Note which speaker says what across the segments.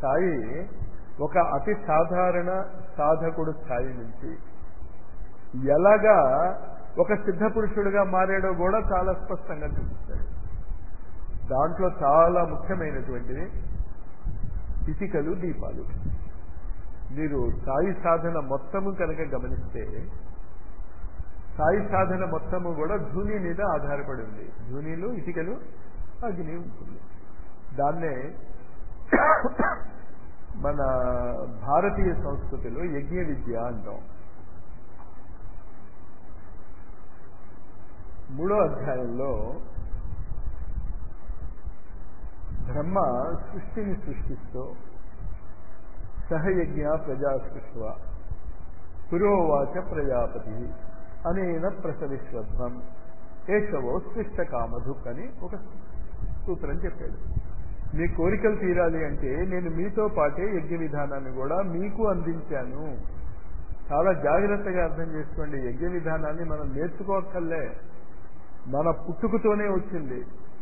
Speaker 1: స్థాయి ఒక అతి సాధారణ సాధకుడు స్థాయి నుంచి ఎలాగా ఒక సిద్ధ పురుషుడిగా మారాడో కూడా చాలా స్పష్టంగా చూపిస్తాడు దాంట్లో చాలా ముఖ్యమైనటువంటిది ఇటికలు దీపాలు మీరు సాయి సాధన మొత్తము కనుక గమనిస్తే సాయి సాధన మొత్తము కూడా ధూని మీద ఆధారపడి ఉంది ధూనిలో ఇటుకలు అగ్ని ఉంటుంది దాన్నే మన భారతీయ సంస్కృతిలో యజ్ఞ విద్య అంటాం మూడో అధ్యాయంలో బ్రహ్మ సృష్టిని సృష్టిస్తూ సహయజ్ఞ ప్రజా సృష్వ పురోవాచ ప్రజాపతి అనేన ప్రసవిశ్వత్వం ఏషవో సృష్ట కామధుక్ అని ఒక సూత్రం చెప్పాడు మీ కోరికలు తీరాలి అంటే నేను మీతో పాటే యజ్ఞ విధానాన్ని కూడా మీకు అందించాను చాలా జాగ్రత్తగా అర్థం చేసుకోండి యజ్ఞ విధానాన్ని మనం నేర్చుకోక్కర్లే మన పుట్టుకతోనే వచ్చింది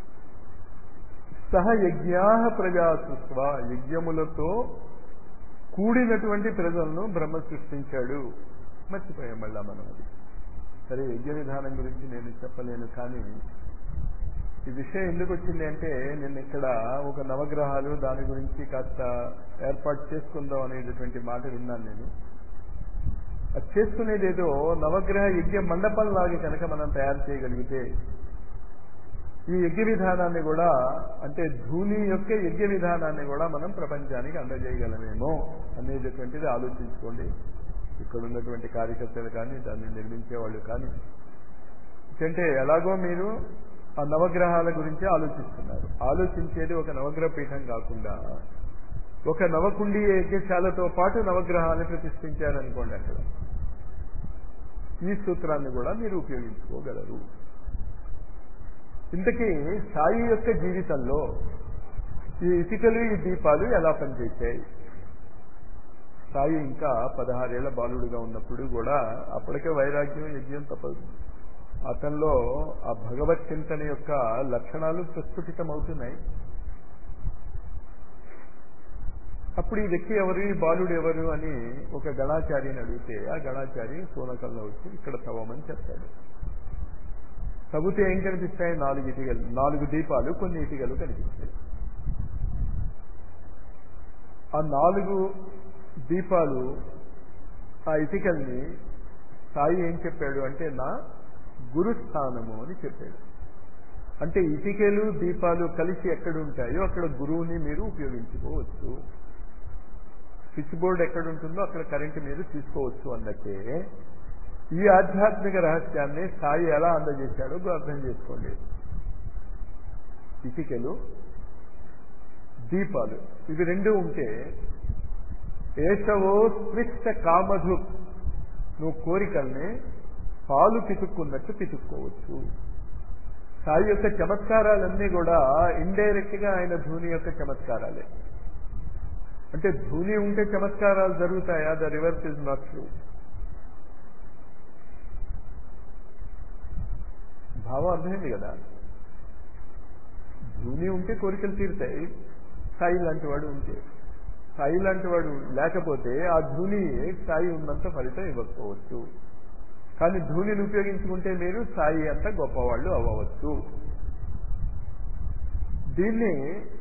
Speaker 1: సహ యజ్ఞా ప్రజా సృష్వ యజ్ఞములతో కూడినటువంటి ప్రజలను బ్రహ్మ సృష్టించాడు మర్చిపోయాం మళ్ళా మనం అది సరే యజ్ఞ విధానం గురించి నేను చెప్పలేను కానీ ఈ విషయం ఎందుకు వచ్చింది అంటే నేను ఇక్కడ ఒక నవగ్రహాలు దాని గురించి కాస్త ఏర్పాటు చేసుకుందాం అనేటటువంటి మాట విన్నాను నేను అది చేసుకునేది ఏదో నవగ్రహ యజ్ఞ మండపం లాగా కనుక మనం తయారు చేయగలిగితే ఈ యజ్ఞ విధానాన్ని కూడా అంటే ధూని యొక్క యజ్ఞ విధానాన్ని కూడా మనం ప్రపంచానికి అందజేయగలమేమో అనేటటువంటిది ఆలోచించుకోండి ఇక్కడ ఉన్నటువంటి కార్యకర్తలు కానీ దాన్ని నిర్మించే వాళ్ళు కానీ అంటే ఎలాగో మీరు ఆ నవగ్రహాల గురించి ఆలోచిస్తున్నారు ఆలోచించేది ఒక నవగ్రహ పీఠం కాకుండా ఒక నవకుండీ యజ్ఞశాలతో పాటు నవగ్రహాన్ని ప్రతిష్ఠించారనుకోండి అక్కడ ఈ సూత్రాన్ని కూడా మీరు ఉపయోగించుకోగలరు ఇంతకీ సాయి యొక్క జీవితంలో ఈ ఇటుకలు ఈ దీపాలు ఎలా పనిచేశాయి సాయి ఇంకా పదహారేళ్ల బాలుడిగా ఉన్నప్పుడు కూడా అప్పటికే వైరాగ్యం యజ్ఞం తప్పదు అతనిలో ఆ భగవత్ చింతన యొక్క లక్షణాలు ప్రస్ఫుటితమవుతున్నాయి అప్పుడు ఈ వ్యక్తి ఎవరు ఈ బాలుడు ఎవరు అని ఒక గణాచారిని అడిగితే ఆ గణాచారి సోనకంలో వచ్చి ఇక్కడ తవ్వమని చెప్తాడు తవ్వితే ఏం కనిపిస్తాయి నాలుగు ఇటుకలు నాలుగు దీపాలు కొన్ని ఇటుకలు కనిపిస్తాయి ఆ నాలుగు దీపాలు ఆ ఇటుకల్ని సాయి ఏం చెప్పాడు అంటే నా గురుస్థానము అని చెప్పాడు అంటే ఇటుకలు దీపాలు కలిసి ఎక్కడ ఉంటాయో అక్కడ గురువుని మీరు ఉపయోగించుకోవచ్చు స్విచ్ బోర్డు ఎక్కడ ఉంటుందో అక్కడ కరెంట్ మీరు తీసుకోవచ్చు అన్నట్టే ఈ ఆధ్యాత్మిక రహస్యాన్ని సాయి ఎలా అందజేశాడో అర్థం చేసుకోండి ఇటుకలు దీపాలు ఇవి రెండు ఉంటే ఏషవో స్పృష్ట కామధు నువ్వు కోరికల్ని పాలు పితుక్కున్నట్టు పితుక్కోవచ్చు సాయి యొక్క చమత్కారాలన్నీ కూడా ఇండైరెక్ట్ గా ఆయన ధూని యొక్క చమత్కారాలే అంటే ధూని ఉంటే చమత్కారాలు జరుగుతాయా the reverse is not true భావం అర్థమైంది కదా ధూని ఉంటే కోరికలు తీరుతాయి సాయి లాంటి వాడు ఉంటే సాయి లాంటి వాడు లేకపోతే ఆ ధూని సాయి ఉన్నంత ఫలితం ఇవ్వకపోవచ్చు కానీ ధూనిని ఉపయోగించుకుంటే మీరు సాయి అంత గొప్పవాళ్ళు అవ్వవచ్చు దీన్ని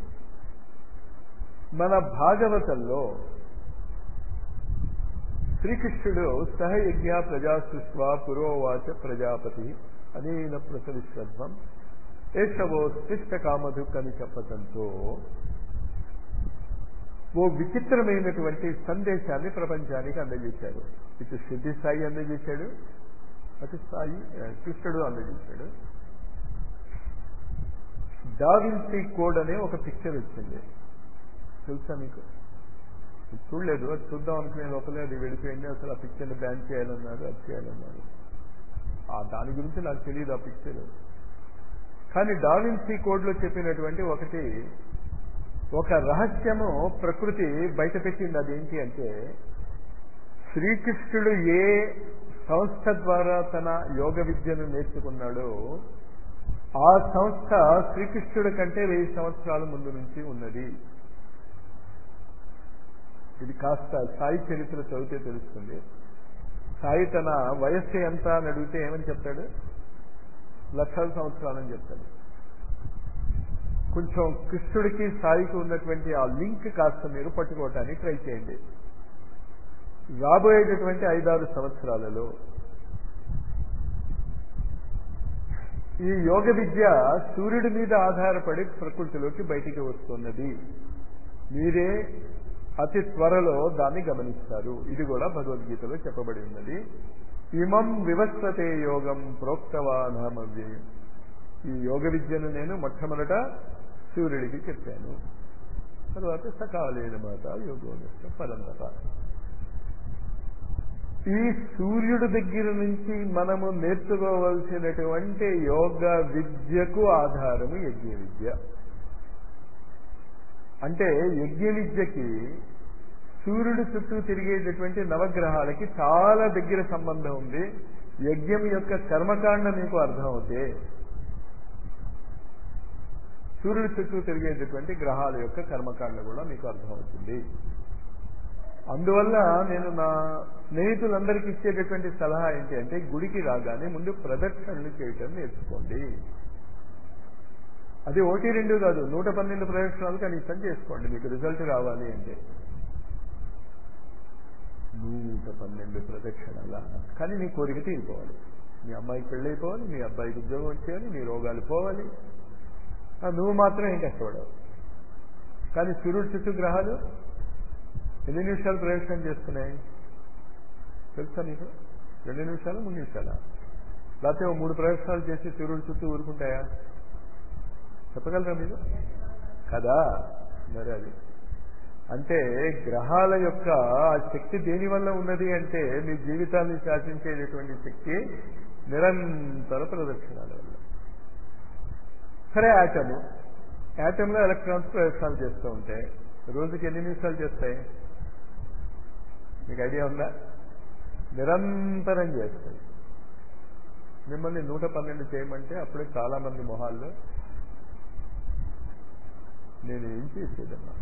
Speaker 1: మన భాగవతంలో శ్రీకృష్ణుడు సహయజ్ఞ ప్రజా సృష్వ పురోవాచ ప్రజాపతి అనేన ప్రసవిశ్వత్వం ఏషవో స్పృష్ట కామధుక్ అని చెప్పటంతో ఓ విచిత్రమైనటువంటి సందేశాన్ని ప్రపంచానికి అందజేశాడు ఇటు సిద్ధి సాయి అందజేశాడు అటు సాయి కృష్ణుడు అందజేశాడు డావిన్సీ కోడ్ అనే ఒక పిక్చర్ వచ్చింది తెలుసా మీకు చూడలేదు అది చూద్దాం అనుకునే లోపలే అది వెళ్ళిపోయింది అసలు ఆ పిక్చర్ని బ్యాన్ చేయాలన్నారు అది చేయాలన్నారు ఆ దాని గురించి నాకు తెలియదు ఆ పిక్చర్ కానీ డావిన్సీ కోడ్లో చెప్పినటువంటి ఒకటి ఒక రహస్యము ప్రకృతి బయటపెట్టింది అదేంటి అంటే శ్రీకృష్ణుడు ఏ సంస్థ ద్వారా తన యోగ విద్యను నేర్చుకున్నాడో ఆ సంస్థ శ్రీకృష్ణుడి కంటే వెయ్యి సంవత్సరాల ముందు నుంచి ఉన్నది ఇది కాస్త సాయి చరిత్ర చదివితే తెలుస్తుంది సాయి తన వయస్సు ఎంత అని అడిగితే ఏమని చెప్తాడు లక్షల సంవత్సరాలని చెప్తాడు కొంచెం కృష్ణుడికి సాయికి ఉన్నటువంటి ఆ లింక్ కాస్త మీరు పట్టుకోవటానికి ట్రై చేయండి రాబోయేటటువంటి ఐదారు సంవత్సరాలలో ఈ యోగ విద్య సూర్యుడి మీద ఆధారపడి ప్రకృతిలోకి బయటికి వస్తున్నది మీరే అతి త్వరలో దాన్ని గమనిస్తారు ఇది కూడా భగవద్గీతలో చెప్పబడి ఉన్నది ఇమం వివస్వతే యోగం ప్రోక్తవానమవ్యయం ఈ యోగ విద్యను నేను మొట్టమొదట సూర్యుడికి చెప్పాను తర్వాత సకాలేన మాట యోగోనిష్ట పరంపర ఈ సూర్యుడి దగ్గర నుంచి మనము నేర్చుకోవలసినటువంటి యోగ విద్యకు ఆధారము యజ్ఞ విద్య అంటే యజ్ఞ విద్యకి సూర్యుడు చుట్టూ తిరిగేటటువంటి నవగ్రహాలకి చాలా దగ్గర సంబంధం ఉంది యజ్ఞం యొక్క కర్మకాండ మీకు అర్థమవుతే సూర్యుడి చుట్టూ తిరిగేటటువంటి గ్రహాల యొక్క కర్మకాండ కూడా మీకు అర్థమవుతుంది అందువల్ల నేను నా స్నేహితులందరికీ ఇచ్చేటటువంటి సలహా ఏంటి అంటే గుడికి రాగానే ముందు ప్రదక్షిణలు చేయటం నేర్చుకోండి అది ఒకటి రెండు కాదు నూట పన్నెండు ప్రదక్షిణాలు కనీసం చేసుకోండి మీకు రిజల్ట్ రావాలి అంటే నూట పన్నెండు ప్రదక్షిణాల కానీ నీ కోరిక తీరిపోవాలి మీ అమ్మాయికి పెళ్ళైపోవాలి మీ అబ్బాయికి ఉద్యోగం వచ్చేయాలి మీ రోగాలు పోవాలి నువ్వు మాత్రం ఏం కష్టపడవు కానీ సూర్యుడు చుట్టూ గ్రహాలు ఎన్ని నిమిషాలు ప్రదక్షిణం చేస్తున్నాయి తెలుసా నీకు రెండు నిమిషాలు మూడు నిమిషాలా లేకపోతే ఓ మూడు ప్రదక్షిణాలు చేసి సూర్యుడు చుట్టూ ఊరుకుంటాయా చెప్పగలరా మీరు కదా మరి అది అంటే గ్రహాల యొక్క ఆ శక్తి దేని వల్ల ఉన్నది అంటే మీ జీవితాన్ని శాసించేటటువంటి శక్తి నిరంతర ప్రదక్షిణాల వల్ల సరే యాటము యాటంలో ఎలక్ట్రాన్స్ ప్రదక్షిణాలు చేస్తూ ఉంటాయి రోజుకి ఎన్ని నిమిషాలు చేస్తాయి మీకు ఐడియా ఉందా నిరంతరం చేస్తాయి మిమ్మల్ని నూట పన్నెండు చేయమంటే అప్పుడే చాలా మంది మొహాల్లో నేను ఏం చేసేదమ్మా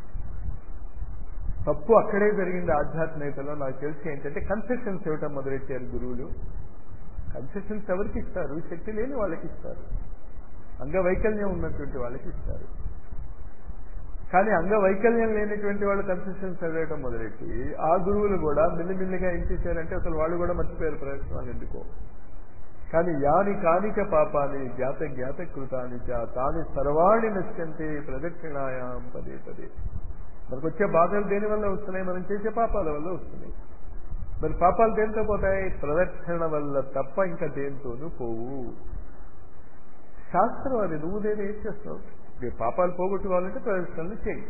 Speaker 1: తప్పు అక్కడే జరిగింది ఆధ్యాత్మికతలో నాకు తెలిసి ఏంటంటే కన్సెషన్స్ ఇవ్వటం మొదలెట్టారు గురువులు కన్సెషన్స్ ఎవరికి ఇస్తారు శక్తి లేని వాళ్ళకి ఇస్తారు అంగవైకల్యం ఉన్నటువంటి వాళ్ళకి ఇస్తారు కానీ అంగవైకల్యం లేనటువంటి వాళ్ళు కన్సెషన్స్ చదివేయటం మొదలెట్టి ఆ గురువులు కూడా మిల్లిమిల్లిగా ఏం చేశారంటే అసలు వాళ్ళు కూడా మర్చిపోయారు ప్రయత్నాలు ఎందుకో కానీ యాని కానిక పాపాని జ్ఞాత జ్ఞాత కృతాని చ తాని సర్వాణి నశ్యంతే ప్రదక్షిణాయాం పదే పదే మనకు వచ్చే బాధలు దేని వల్ల వస్తున్నాయి మనం చేసే పాపాల వల్ల వస్తున్నాయి మరి పాపాలు దేంతో పోతాయి ప్రదక్షిణ వల్ల తప్ప ఇంకా దేంతోనూ పోవు శాస్త్రం అది నువ్వు నేను ఏం చేస్తావు పాపాలు పోగొట్టుకోవాలంటే ప్రదక్షిణలు చేయి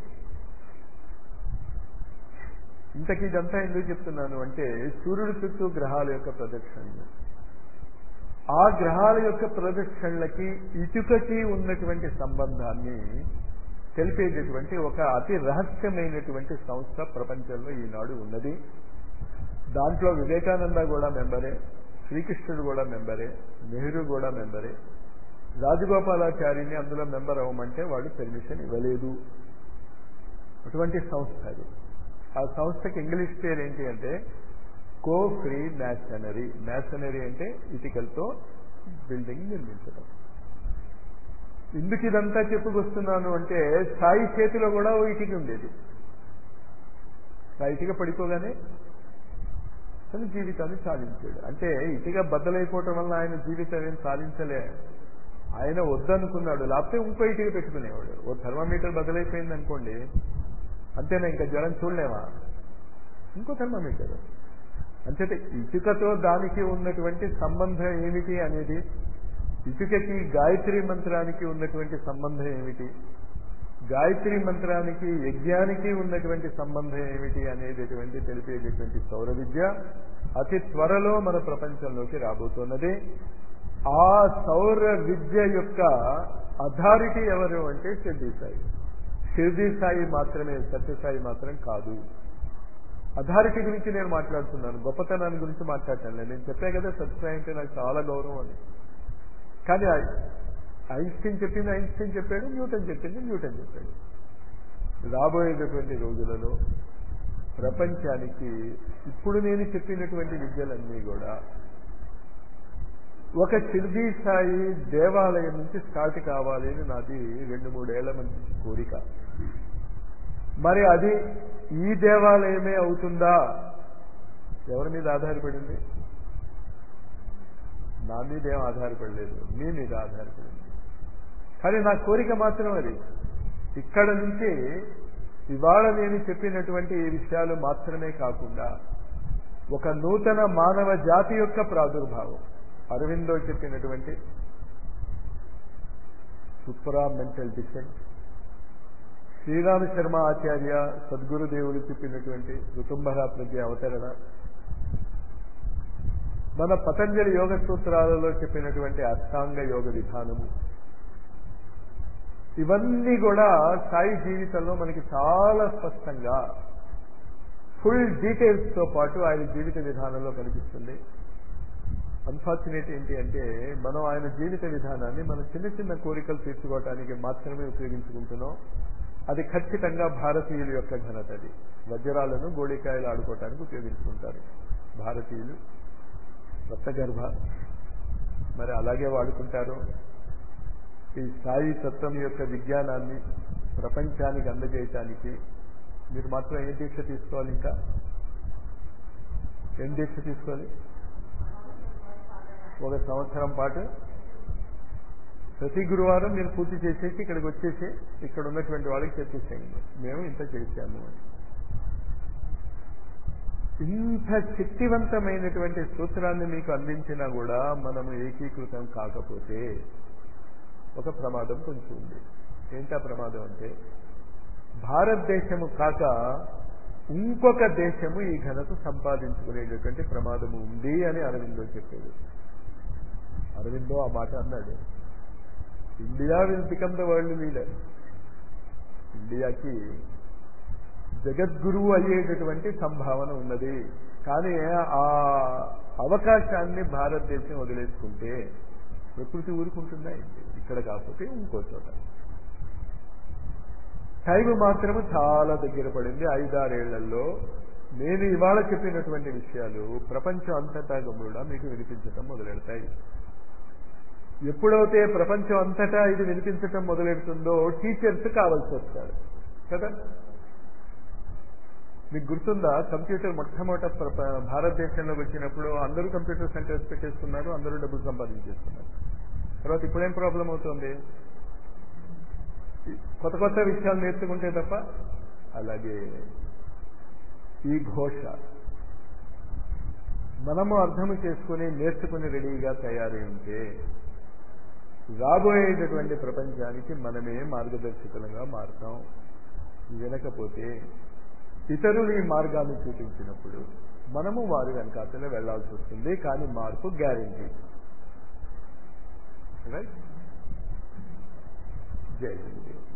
Speaker 1: ఇంతకీ ఇదంతా ఎందుకు చెప్తున్నాను అంటే సూర్యుడి చుట్టూ గ్రహాల యొక్క ప్రదక్షిణలు ఆ గ్రహాల యొక్క ప్రదక్షిణలకి ఇటుకకి ఉన్నటువంటి సంబంధాన్ని తెలిపేటటువంటి ఒక అతి రహస్యమైనటువంటి సంస్థ ప్రపంచంలో ఈనాడు ఉన్నది దాంట్లో వివేకానంద కూడా మెంబరే శ్రీకృష్ణుడు కూడా మెంబరే నెహ్రూ కూడా మెంబరే రాజగోపాలాచారిని అందులో మెంబర్ అవ్వమంటే వాడు పెర్మిషన్ ఇవ్వలేదు అటువంటి సంస్థ అది ఆ సంస్థకి ఇంగ్లీష్ పేరు ఏంటి అంటే కో ఫ్రీ మ్యాసనరీ మ్యాసనరీ అంటే ఇటుకలతో బిల్డింగ్ నిర్మించడం ఎందుకు ఇదంతా చెప్పుకొస్తున్నాను అంటే సాయి చేతిలో కూడా ఓ ఇటుక ఉండేది ఆ ఇటుక పడిపోగానే తన జీవితాన్ని సాధించాడు అంటే ఇటుక బద్దలైపోవటం వల్ల ఆయన జీవితం ఏం సాధించలే ఆయన వద్దనుకున్నాడు లేకపోతే ఇంకో ఇటుక పెట్టుకునేవాడు ఓ థర్మామీటర్ బదలైపోయింది అనుకోండి అంతేనా ఇంకా జ్వరం చూడలేమా ఇంకో థర్మామీటర్ అంచేతే ఇటుకతో దానికి ఉన్నటువంటి సంబంధం ఏమిటి అనేది ఇటుకకి గాయత్రి మంత్రానికి ఉన్నటువంటి సంబంధం ఏమిటి గాయత్రి మంత్రానికి యజ్ఞానికి ఉన్నటువంటి సంబంధం ఏమిటి అనేటటువంటి తెలిపేటటువంటి సౌర విద్య అతి త్వరలో మన ప్రపంచంలోకి రాబోతున్నది ఆ సౌర విద్య యొక్క అథారిటీ ఎవరు అంటే షిర్డీ సాయి షిర్డీ సాయి మాత్రమే సత్యసాయి మాత్రం కాదు అథారిటీ గురించి నేను మాట్లాడుతున్నాను గొప్పతనాన్ని గురించి మాట్లాడతాను నేను చెప్పే కదా సత్యసాయి అంటే నాకు చాలా గౌరవం అని కానీ ఐన్స్టీన్ చెప్పింది ఐన్స్టీన్ చెప్పాడు న్యూటన్ చెప్పింది న్యూటన్ చెప్పాడు రాబోయేటటువంటి రోజులలో ప్రపంచానికి ఇప్పుడు నేను చెప్పినటువంటి విద్యలన్నీ కూడా ఒక షిర్డీ సాయి దేవాలయం నుంచి స్టార్ట్ కావాలి అని నాది రెండు మూడేళ్ల నుంచి కోరిక మరి అది ఈ దేవాలయమే అవుతుందా ఎవరి మీద ఆధారపడింది నా మీద ఏం ఆధారపడలేదు మీ మీద ఆధారపడింది కానీ నా కోరిక మాత్రం అది ఇక్కడ నుంచి ఇవాళ నేను చెప్పినటువంటి ఈ విషయాలు మాత్రమే కాకుండా ఒక నూతన మానవ జాతి యొక్క ప్రాదుర్భావం అరవిందో చెప్పినటువంటి supramental descent Shriram Sharma Acharya సద్గురుదేవులు చెప్పినటువంటి ఋతుంభర ప్రజ్ఞ అవతరణ మన పతంజలి యోగ సూత్రాలలో చెప్పినటువంటి అష్టాంగ యోగ విధానము ఇవన్నీ కూడా సాయి జీవితంలో మనకి చాలా స్పష్టంగా ఫుల్ డీటెయిల్స్ తో పాటు ఆయన జీవిత విధానంలో కనిపిస్తుంది అన్ఫార్చునేట్ ఏంటి అంటే మనం ఆయన జీవిత విధానాన్ని మన చిన్న చిన్న కోరికలు తీర్చుకోవటానికి మాత్రమే ఉపయోగించుకుంటున్నాం అది ఖచ్చితంగా భారతీయుల యొక్క ఘనత అది వజ్రాలను గోళికాయలు ఆడుకోవటానికి ఉపయోగించుకుంటారు భారతీయులు రక్తగర్భ మరి అలాగే వాడుకుంటారు ఈ సాయి తత్వం యొక్క విజ్ఞానాన్ని ప్రపంచానికి అందజేయటానికి మీరు మాత్రం ఏ దీక్ష తీసుకోవాలి ఇంకా ఏం దీక్ష తీసుకోవాలి ఒక సంవత్సరం పాటు ప్రతి గురువారం మీరు పూర్తి చేసేసి ఇక్కడికి వచ్చేసి ఇక్కడ ఉన్నటువంటి వాళ్ళకి చెప్పేసేయండి మేము ఇంత చేశాము అని ఇంత శక్తివంతమైనటువంటి సూత్రాన్ని మీకు అందించినా కూడా మనము ఏకీకృతం కాకపోతే ఒక ప్రమాదం కొంచెం ఉంది ఏంటా ప్రమాదం అంటే భారతదేశము కాక ఇంకొక దేశము ఈ ఘనత సంపాదించుకునేటటువంటి ప్రమాదము ఉంది అని అరవిందో చెప్పాడు అరవిందో ఆ మాట అన్నాడు India will become the world leader ఇండియాకి జగద్గురువు అయ్యేటటువంటి సంభావన ఉన్నది కానీ ఆ అవకాశాన్ని భారతదేశం వదిలేసుకుంటే ప్రకృతి ఊరుకుంటుందా ఇక్కడ కాకపోతే ఇంకో చోట టైం మాత్రము చాలా దగ్గర పడింది ఐదారేళ్లలో నేను ఇవాళ చెప్పినటువంటి విషయాలు ప్రపంచం అంతటా కూడా మీకు వినిపించటం మొదలెడతాయి ఎప్పుడైతే ప్రపంచం అంతటా ఇది వినిపించటం మొదలెడుతుందో టీచర్స్ కావాల్సి వస్తారు కదా మీకు గుర్తుందా కంప్యూటర్ మొట్టమొదట భారతదేశంలోకి వచ్చినప్పుడు అందరూ కంప్యూటర్ సెంటర్స్ పెట్టేసుకున్నారు అందరూ డబ్బులు సంపాదించేస్తున్నారు తర్వాత ఇప్పుడేం ప్రాబ్లం అవుతుంది కొత్త కొత్త విషయాలు నేర్చుకుంటే తప్ప అలాగే ఈ ఘోష మనము అర్థం చేసుకుని నేర్చుకుని రెడీగా తయారై ఉంటే రాబోయేటటువంటి ప్రపంచానికి మనమే మార్గదర్శకులుగా మారుతాం వినకపోతే ఇతరులు ఈ మార్గాన్ని చూపించినప్పుడు మనము వారి వెనకాతలే వెళ్లాల్సి వస్తుంది కానీ మార్పు గ్యారంటీ రైట్ జై గురుదేవ్